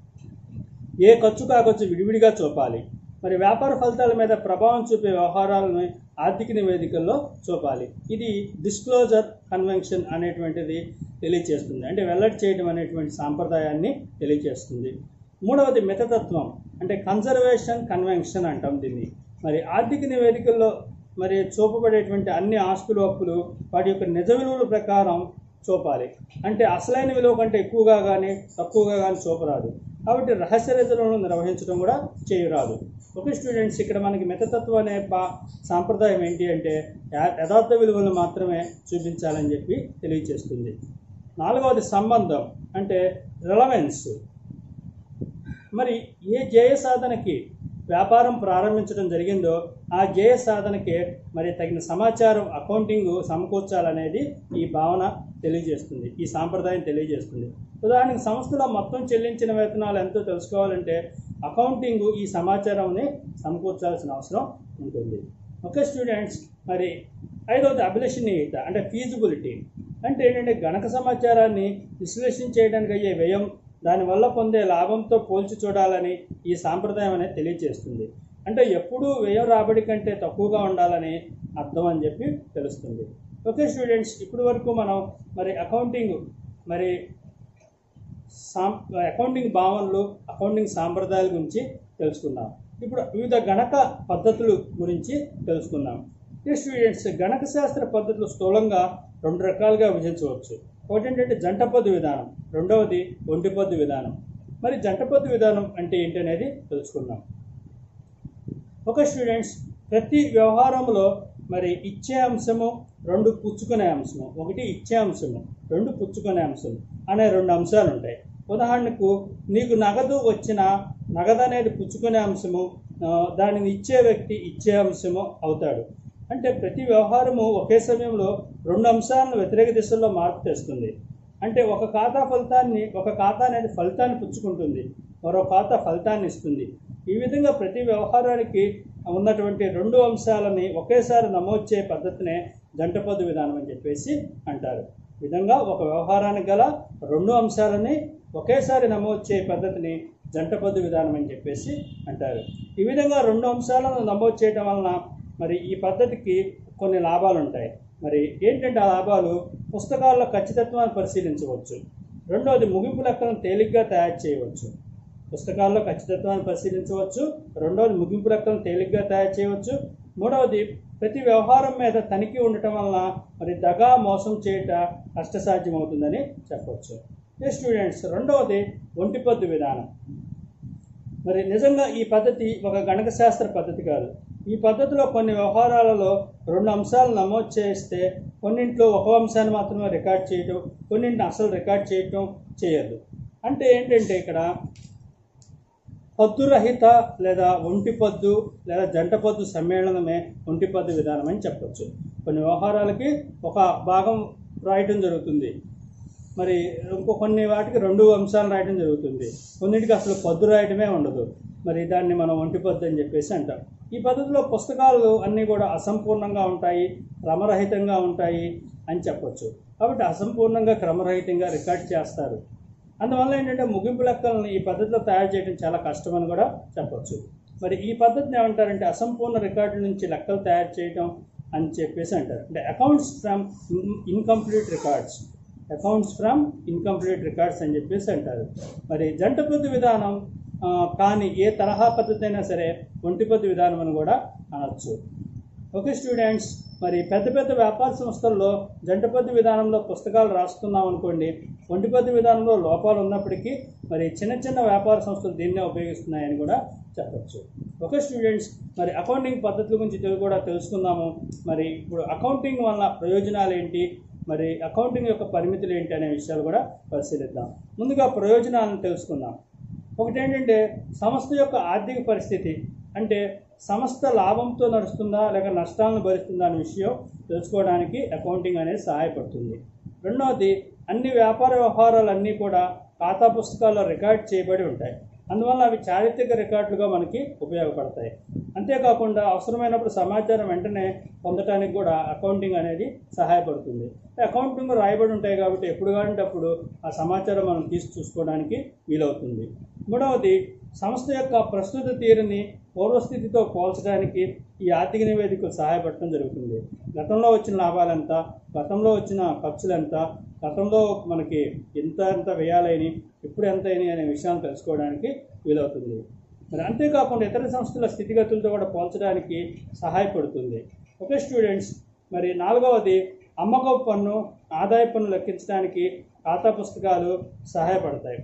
ఏ ఖర్చు కాకొచ్చు విడివిడిగా చూపాలి మరి వ్యాపార ఫలితాల మీద ప్రభావం చూపే వ్యవహారాలను ఆర్థిక నివేదికల్లో చూపాలి ఇది డిస్క్లోజర్ కన్వెన్షన్ అనేటువంటిది తెలియచేస్తుంది అంటే వెల్లడి చేయడం అనేటువంటి సాంప్రదాయాన్ని తెలియచేస్తుంది మూడవది మితతత్వం అంటే కన్జర్వేషన్ కన్వెన్షన్ అంటాం దీన్ని మరి ఆర్థిక నివేదికల్లో మరి చూపబడేటువంటి అన్ని ఆస్తులు అప్పులు వాటి యొక్క నిజ విలువల ప్రకారం చూపాలి అంటే అసలైన విలువ కంటే ఎక్కువగా కానీ తక్కువగా కానీ చూపరాదు కాబట్టి రహస్య రీతులను నిర్వహించడం కూడా చేయరాదు ఓకే స్టూడెంట్స్ ఇక్కడ మనకి మితతత్వం అనే పా సాంప్రదాయం ఏంటి అంటే యా- యథార్థ విలువలను మాత్రమే చూపించాలని చెప్పి తెలియచేస్తుంది నాలుగవది సంబంధం అంటే రిలవెన్స్ మరి ఏ జయ సాధనకి వ్యాపారం ప్రారంభించడం జరిగిందో ఆ జయ సాధనకి మరి తగిన సమాచారం అకౌంటింగ్ సమకూర్చాలనేది ఈ భావన తెలియజేస్తుంది ఈ సాంప్రదాయం తెలియజేస్తుంది ఉదాహరణకు సంస్థలో మొత్తం చెల్లించిన వేతనాలు ఎంతో తెలుసుకోవాలంటే అకౌంటింగ్ ఈ సమాచారంని సమకూర్చాల్సిన అవసరం ఉంటుంది ఓకే స్టూడెంట్స్ మరి ఐదవది అభిలషణీయత అంటే ఫీజిబిలిటీ అంటే ఏంటంటే గణక సమాచారాన్ని విశ్లేషణ చేయడానికి అయ్యే వ్యయం దానివల్ల పొందే లాభంతో పోల్చి చూడాలని ఈ సాంప్రదాయం అనేది తెలియజేస్తుంది అంటే ఎప్పుడూ వ్యయం రాబడి కంటే తక్కువగా ఉండాలని అర్థం అని చెప్పి తెలుస్తుంది ఓకే స్టూడెంట్స్ ఇప్పటి వరకు మనం మరి అకౌంటింగ్ మరి సాం అకౌంటింగ్ భావనలు అకౌంటింగ్ సాంప్రదాయాల గురించి తెలుసుకుందాం ఇప్పుడు వివిధ గణక పద్ధతులు గురించి తెలుసుకుందాం ఈ స్టూడెంట్స్ గణక శాస్త్ర పద్ధతులు స్థూలంగా రెండు రకాలుగా విభజించవచ్చు ఒకటి ఏంటంటే జంట పద్దు విధానం రెండవది ఒంటి పద్దు విధానం మరి జంట పద్దు విధానం అంటే ఏంటి అనేది తెలుసుకుందాం ఒక స్టూడెంట్స్ ప్రతి వ్యవహారంలో మరి ఇచ్చే అంశము రెండు పుచ్చుకునే అంశము ఒకటి ఇచ్చే అంశము రెండు పుచ్చుకునే అంశము అనే రెండు అంశాలు ఉంటాయి ఉదాహరణకు నీకు నగదు వచ్చిన నగదు అనేది పుచ్చుకునే అంశము ఆ, దానిని ఇచ్చే వ్యక్తి ఇచ్చే అంశము అవుతాడు అంటే ప్రతి వ్యవహారము ఒకే సమయంలో రెండు అంశాలను వ్యతిరేక దిశల్లో మార్పు తెస్తుంది అంటే ఒక ఖాతా ఫలితాన్ని ఒక ఖాతా అనేది ఫలితాన్ని పుచ్చుకుంటుంది మరో ఖాతా ఫలితాన్ని ఇస్తుంది ఈ విధంగా ప్రతి వ్యవహారానికి ఉన్నటువంటి రెండు అంశాలని ఒకేసారి నమోదు చేయ పద్ధతినే జంటపద్దు విధానం అని చెప్పేసి అంటారు ఈ విధంగా ఒక వ్యవహారానికి గల రెండు అంశాలని ఒకేసారి నమోదు చేయ పద్ధతిని జంటపద్దు విధానం అని చెప్పేసి అంటారు ఈ విధంగా రెండు అంశాలను నమోదు చేయడం వలన మరి ఈ పద్ధతికి కొన్ని లాభాలు ఉంటాయి మరి ఏంటంటే ఆ లాభాలు పుస్తకాల్లో ఖచ్చితత్వాన్ని పరిశీలించవచ్చు రెండవది ముగింపు లెక్కలను తేలిగ్గా తయారు చేయవచ్చు పుస్తకాల్లో ఖచ్చితత్వాన్ని పరిశీలించవచ్చు రెండవది ముగింపు లెక్కలను తేలిగ్గా తయారు చేయవచ్చు మూడవది ప్రతి వ్యవహారం మీద తనిఖీ ఉండటం వలన మరి దగా మోసం చేయట కష్టసాధ్యం అవుతుందని చెప్పవచ్చు ఏ స్టూడెంట్స్ రెండవది ఒంటిపద్దు విధానం మరి నిజంగా ఈ పద్ధతి ఒక గణక శాస్త్ర పద్ధతి కాదు ఈ పద్ధతిలో కొన్ని వ్యవహారాలలో రెండు అంశాలు నమోదు చేస్తే కొన్నింట్లో ఒక అంశాన్ని మాత్రమే రికార్డ్ చేయటం కొన్నింటిని అసలు రికార్డ్ చేయటం చేయదు అంటే ఏంటంటే ఇక్కడ పద్దు రహిత లేదా ఒంటి పద్దు లేదా జంట పద్దు సమ్మేళనమే ఒంటి పద్దు విధానం అని చెప్పొచ్చు కొన్ని వ్యవహారాలకి ఒక భాగం రాయటం జరుగుతుంది మరి ఇంకో కొన్ని వాటికి రెండు అంశాలు రాయడం జరుగుతుంది కొన్నిటికి అసలు పద్దు రాయటమే ఉండదు మరి దాన్ని మనం ఒంటి పద్దు అని చెప్పేసి అంటాం ఈ పద్ధతిలో పుస్తకాలు అన్నీ కూడా అసంపూర్ణంగా ఉంటాయి క్రమరహితంగా ఉంటాయి అని చెప్పొచ్చు కాబట్టి అసంపూర్ణంగా క్రమరహితంగా రికార్డ్ చేస్తారు అందువల్ల ఏంటంటే ముగింపు లెక్కలను ఈ పద్ధతిలో తయారు చేయడం చాలా కష్టమని కూడా చెప్పొచ్చు మరి ఈ పద్ధతిని ఏమంటారంటే అసంపూర్ణ రికార్డుల నుంచి లెక్కలు తయారు చేయడం అని చెప్పేసి అంటారు అంటే accounts from incomplete records accounts from incomplete records అని చెప్పేసి అంటారు మరి జంట పద్దు విధానం ఆ, కానీ ఏ తరహా పద్ధతి అయినా సరే ఒంటి పద్దు విధానం అని కూడా అనొచ్చు ఓకే స్టూడెంట్స్ మరి పెద్ద పెద్ద వ్యాపార సంస్థల్లో జంట పద్దు విధానంలో పుస్తకాలు రాస్తున్నాం అనుకోండి ఒంటి పద్దు విధానంలో లోపాలు ఉన్నప్పటికీ మరి చిన్న చిన్న వ్యాపార సంస్థలు దీన్నే ఉపయోగిస్తున్నాయని కూడా చెప్పొచ్చు ఓకే స్టూడెంట్స్ మరి అకౌంటింగ్ పద్ధతుల గురించి తెలు కూడా తెలుసుకుందాము మరి ఇప్పుడు అకౌంటింగ్ వల్ల ప్రయోజనాలు ఏంటి మరి అకౌంటింగ్ యొక్క పరిమితులు ఏంటి అనే విషయాలు కూడా పరిశీలిద్దాం ముందుగా ప్రయోజనాలను తెలుసుకుందాం ఒకటి ఏంటంటే సంస్థ యొక్క ఆర్థిక పరిస్థితి అంటే సంస్థ లాభంతో నడుస్తుందా లేక నష్టాలను భరిస్తుందా అనే విషయం తెలుసుకోవడానికి అకౌంటింగ్ అనేది సహాయపడుతుంది రెండవది అన్ని వ్యాపార వ్యవహారాలన్నీ కూడా ఖాతా పుస్తకాల్లో రికార్డ్ చేయబడి ఉంటాయి అందువల్ల అవి చారిత్రక రికార్డులుగా మనకి ఉపయోగపడతాయి అంతేకాకుండా అవసరమైనప్పుడు సమాచారం వెంటనే పొందటానికి కూడా అకౌంటింగ్ అనేది సహాయపడుతుంది అకౌంటింగ్ రాయబడి ఉంటాయి కాబట్టి ఎప్పుడు కావాలంటే అప్పుడు ఆ సమాచారం మనం తీసి చూసుకోవడానికి వీలవుతుంది మూడవది సంస్థ యొక్క ప్రస్తుత తీరుని పూర్వస్థితితో పోల్చడానికి ఈ ఆర్థిక నివేదికలు సహాయపడటం జరుగుతుంది గతంలో వచ్చిన లాభాలు ఎంత గతంలో వచ్చిన ఖర్చులు ఎంత గతంలో మనకి ఎంత ఎంత వ్యయాలైనవి ఇప్పుడు ఎంత అయినాయి అనే విషయాన్ని తెలుసుకోవడానికి వీలవుతుంది మరి అంతేకాకుండా ఇతర సంస్థల స్థితిగతులతో కూడా పోల్చడానికి సహాయపడుతుంది ఓకే స్టూడెంట్స్ మరి నాలుగవది అమ్మకపు పన్ను ఆదాయ పన్ను లెక్కించడానికి ఖాతా పుస్తకాలు సహాయపడతాయి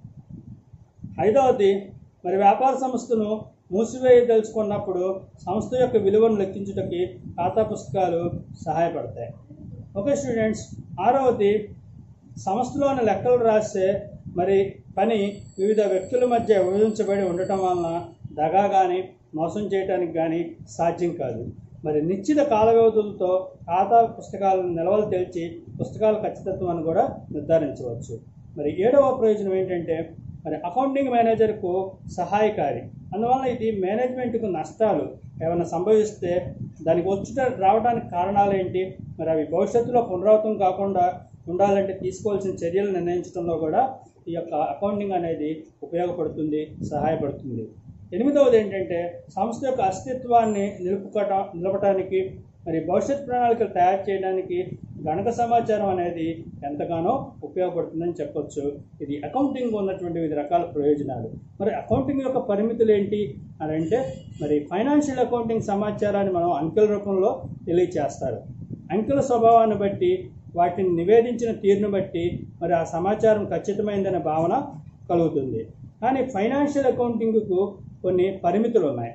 ఐదవది మరి వ్యాపార సంస్థను మూసివేయదలుచుకున్నప్పుడు సంస్థ యొక్క విలువను లెక్కించుటకి ఖాతా పుస్తకాలు సహాయపడతాయి ఓకే స్టూడెంట్స్ ఆరవది సంస్థలోని లెక్కలు రాసే మరి పని వివిధ వ్యక్తుల మధ్య విభజించబడి ఉండటం వలన దగా కానీ మోసం చేయడానికి కానీ సాధ్యం కాదు మరి నిశ్చిత కాల వ్యవధులతో ఖాతా పుస్తకాలను నిల్వలు తెల్చి పుస్తకాల ఖచ్చితత్వాన్ని కూడా నిర్ధారించవచ్చు మరి ఏడవ ప్రయోజనం ఏంటంటే మరి అకౌంటింగ్ మేనేజర్కు సహాయకారి అందువల్ల ఇది మేనేజ్మెంట్కు నష్టాలు ఏమైనా సంభవిస్తే దానికి వచ్చుట రావడానికి కారణాలు ఏంటి మరి అవి భవిష్యత్తులో పునరావృతం కాకుండా ఉండాలంటే తీసుకోవాల్సిన చర్యలు నిర్ణయించడంలో కూడా ఈ యొక్క అకౌంటింగ్ అనేది ఉపయోగపడుతుంది సహాయపడుతుంది ఎనిమిదవది ఏంటంటే సంస్థ యొక్క అస్తిత్వాన్ని నిలుపుకట నిలపటానికి మరి భవిష్యత్ ప్రణాళికలు తయారు చేయడానికి గణక సమాచారం అనేది ఎంతగానో ఉపయోగపడుతుందని చెప్పొచ్చు ఇది అకౌంటింగ్ ఉన్నటువంటి వివిధ రకాల ప్రయోజనాలు మరి అకౌంటింగ్ యొక్క పరిమితులు ఏంటి అని అంటే మరి ఫైనాన్షియల్ అకౌంటింగ్ సమాచారాన్ని మనం అంకెల రూపంలో తెలియచేస్తారు అంకెల స్వభావాన్ని బట్టి వాటిని నివేదించిన తీరును బట్టి మరి ఆ సమాచారం ఖచ్చితమైందనే భావన కలుగుతుంది కానీ ఫైనాన్షియల్ అకౌంటింగ్కు కొన్ని పరిమితులు ఉన్నాయి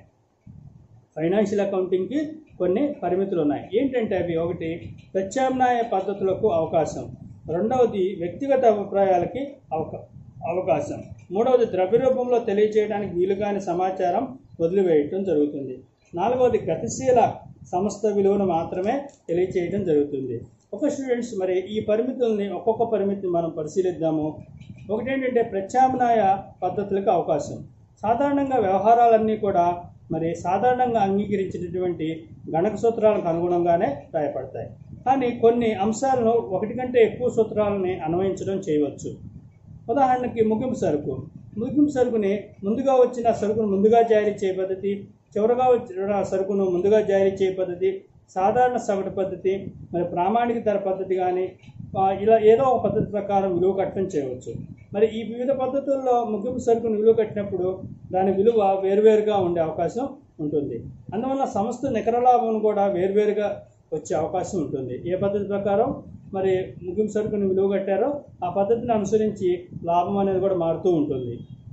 ఫైనాన్షియల్ అకౌంటింగ్కి కొన్ని పరిమితులు ఉన్నాయి ఏంటంటే అవి ఒకటి ప్రత్యామ్నాయ పద్ధతులకు అవకాశం రెండవది వ్యక్తిగత అభిప్రాయాలకి అవక అవకాశం మూడవది ద్రవ్య రూపంలో తెలియజేయడానికి వీలుగాని సమాచారం వదిలివేయటం జరుగుతుంది నాలుగవది గతిశీల సంస్థ విలువను మాత్రమే తెలియచేయడం జరుగుతుంది ఒక స్టూడెంట్స్ మరి ఈ పరిమితుల్ని ఒక్కొక్క పరిమితిని మనం పరిశీలిద్దాము ఒకటి ఏంటంటే ప్రత్యామ్నాయ పద్ధతులకు అవకాశం సాధారణంగా వ్యవహారాలన్నీ కూడా మరి సాధారణంగా అంగీకరించినటువంటి గణక సూత్రాలకు అనుగుణంగానే రాయపడతాయి కానీ కొన్ని అంశాలను ఒకటి కంటే ఎక్కువ సూత్రాలని అన్వయించడం చేయవచ్చు ఉదాహరణకి ముగింపు సరుకు ముగింపు సరుకుని ముందుగా వచ్చిన సరుకును ముందుగా జారీ చేయ పద్ధతి చివరగా వచ్చిన సరుకును ముందుగా జారీ చేయ పద్ధతి సాధారణ సగటు పద్ధతి మరి ప్రామాణిక ధర పద్ధతి కానీ ఆ, ఇలా ఏదో ఒక పద్ధతి ప్రకారం విలువ కట్టడం చేయవచ్చు మరి ఈ వివిధ పద్ధతుల్లో ముగింపు సరుకును విలువ కట్టినప్పుడు దాని విలువ వేరువేరుగా ఉండే అవకాశం ఉంటుంది అందువల్ల సంస్థ నికర లాభం కూడా వేరువేరుగా వచ్చే అవకాశం ఉంటుంది ఏ పద్ధతి ప్రకారం మరి ముగింపు సరుకుని విలువ కట్టారో ఆ పద్ధతిని అనుసరించి లాభం అనేది కూడా మారుతూ ఉంటుంది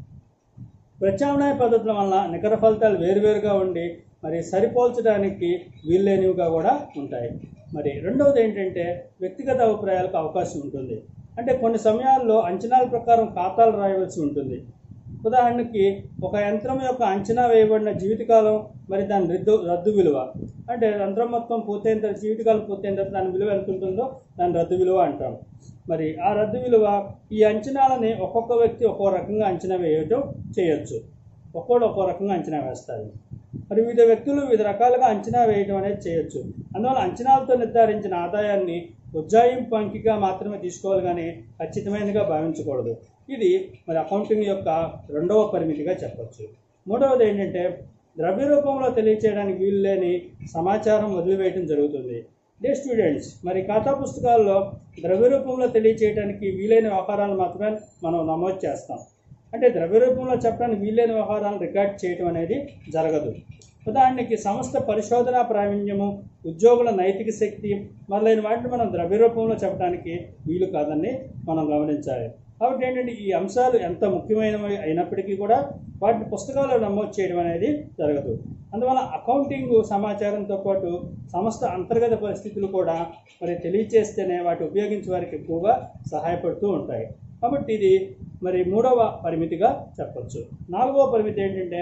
ప్రత్యామ్నాయ పద్ధతుల వలన నికర ఫలితాలు వేరువేరుగా ఉండి మరి సరిపోల్చడానికి వీల్లేనివిగా కూడా ఉంటాయి మరి రెండవది ఏంటంటే వ్యక్తిగత అభిప్రాయాలకు అవకాశం ఉంటుంది అంటే కొన్ని సమయాల్లో అంచనాల ప్రకారం ఖాతాలు రాయవలసి ఉంటుంది ఉదాహరణకి ఒక యంత్రం యొక్క అంచనా వేయబడిన జీవితకాలం మరి దాని రద్దు రద్దు విలువ అంటే యంత్రం మొత్తం పూర్తయిన తర్వాత జీవితకాలం పూర్తయిన తర్వాత దాని విలువ ఎంత ఉంటుందో దాని రద్దు విలువ అంటాం మరి ఆ రద్దు విలువ ఈ అంచనాలని ఒక్కొక్క వ్యక్తి ఒక్కో రకంగా అంచనా వేయటం చేయొచ్చు ఒక్కోడు ఒక్కో రకంగా అంచనా వేస్తారు మరి వివిధ వ్యక్తులు వివిధ రకాలుగా అంచనా వేయడం అనేది చేయొచ్చు అందువల్ల అంచనాలతో నిర్ధారించిన ఆదాయాన్ని ఉజ్జాయింపు అంకిగా మాత్రమే తీసుకోవాలి కానీ ఖచ్చితమైనదిగా భావించకూడదు ఇది మరి అకౌంటింగ్ యొక్క రెండవ పరిమితిగా చెప్పొచ్చు మూడవది ఏంటంటే ద్రవ్య రూపంలో తెలియచేయడానికి వీలు లేని సమాచారం వదిలివేయటం జరుగుతుంది డే స్టూడెంట్స్ మరి ఖాతా పుస్తకాల్లో ద్రవ్య రూపంలో తెలియచేయడానికి వీలైన వ్యవహారాలు మాత్రమే మనం నమోదు చేస్తాం అంటే ద్రవ్య రూపంలో చెప్పడానికి వీలైన వ్యవహారాలను రికార్డ్ చేయడం అనేది జరగదు ఉదాహరణకి సంస్థ పరిశోధన ప్రావీణ్యము ఉద్యోగుల నైతిక శక్తి మొదలైన వాటిని మనం ద్రవ్య రూపంలో చెప్పడానికి వీలు కాదని మనం గమనించాలి కాబట్టి ఏంటంటే ఈ అంశాలు ఎంత ముఖ్యమైనవి అయినప్పటికీ కూడా వాటిని పుస్తకాల్లో నమోదు చేయడం అనేది జరగదు అందువల్ల అకౌంటింగ్ సమాచారంతో పాటు సంస్థ అంతర్గత పరిస్థితులు కూడా మరి తెలియచేస్తేనే వాటి ఉపయోగించే వారికి ఎక్కువగా సహాయపడుతూ ఉంటాయి కాబట్టి ఇది మరి మూడవ పరిమితిగా చెప్పొచ్చు నాలుగవ పరిమితి ఏంటంటే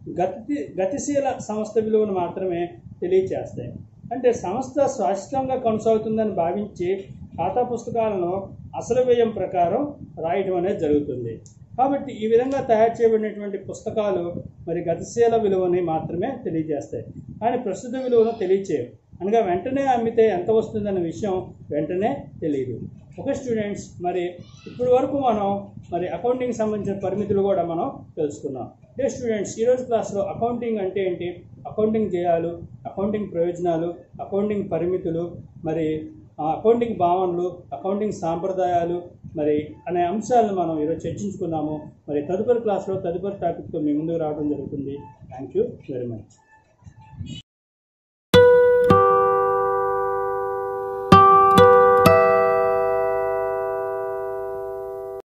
గతి గతిశీల సంస్థ విలువను మాత్రమే తెలియచేస్తాయి అంటే సంస్థ శాశ్వతంగా కొనసాగుతుందని భావించి ఖాతా పుస్తకాలను అసలు వ్యయం ప్రకారం రాయటం అనేది జరుగుతుంది కాబట్టి ఈ విధంగా తయారు చేయబడినటువంటి పుస్తకాలు మరి గతిశీల విలువని మాత్రమే తెలియజేస్తాయి కానీ ప్రస్తుత విలువను తెలియచేయవు అనగా వెంటనే అమ్మితే ఎంత వస్తుందన్న విషయం వెంటనే తెలియదు ఒక స్టూడెంట్స్ మరి ఇప్పటి వరకు మనం మరి అకౌంటింగ్ సంబంధించిన పరిమితులు కూడా మనం తెలుసుకున్నాం ఏ స్టూడెంట్స్ ఈరోజు క్లాస్లో అకౌంటింగ్ అంటే ఏంటి అకౌంటింగ్ చేయాలు అకౌంటింగ్ ప్రయోజనాలు అకౌంటింగ్ పరిమితులు మరి ఆ, అకౌంటింగ్ భావనలు అకౌంటింగ్ సాంప్రదాయాలు మరి అనే అంశాలను మనం ఈరోజు చర్చించుకున్నాము మరి తదుపరి క్లాస్లో తదుపరి టాపిక్తో మీ ముందుకు రావడం జరుగుతుంది థ్యాంక్ యూ వెరీ మచ్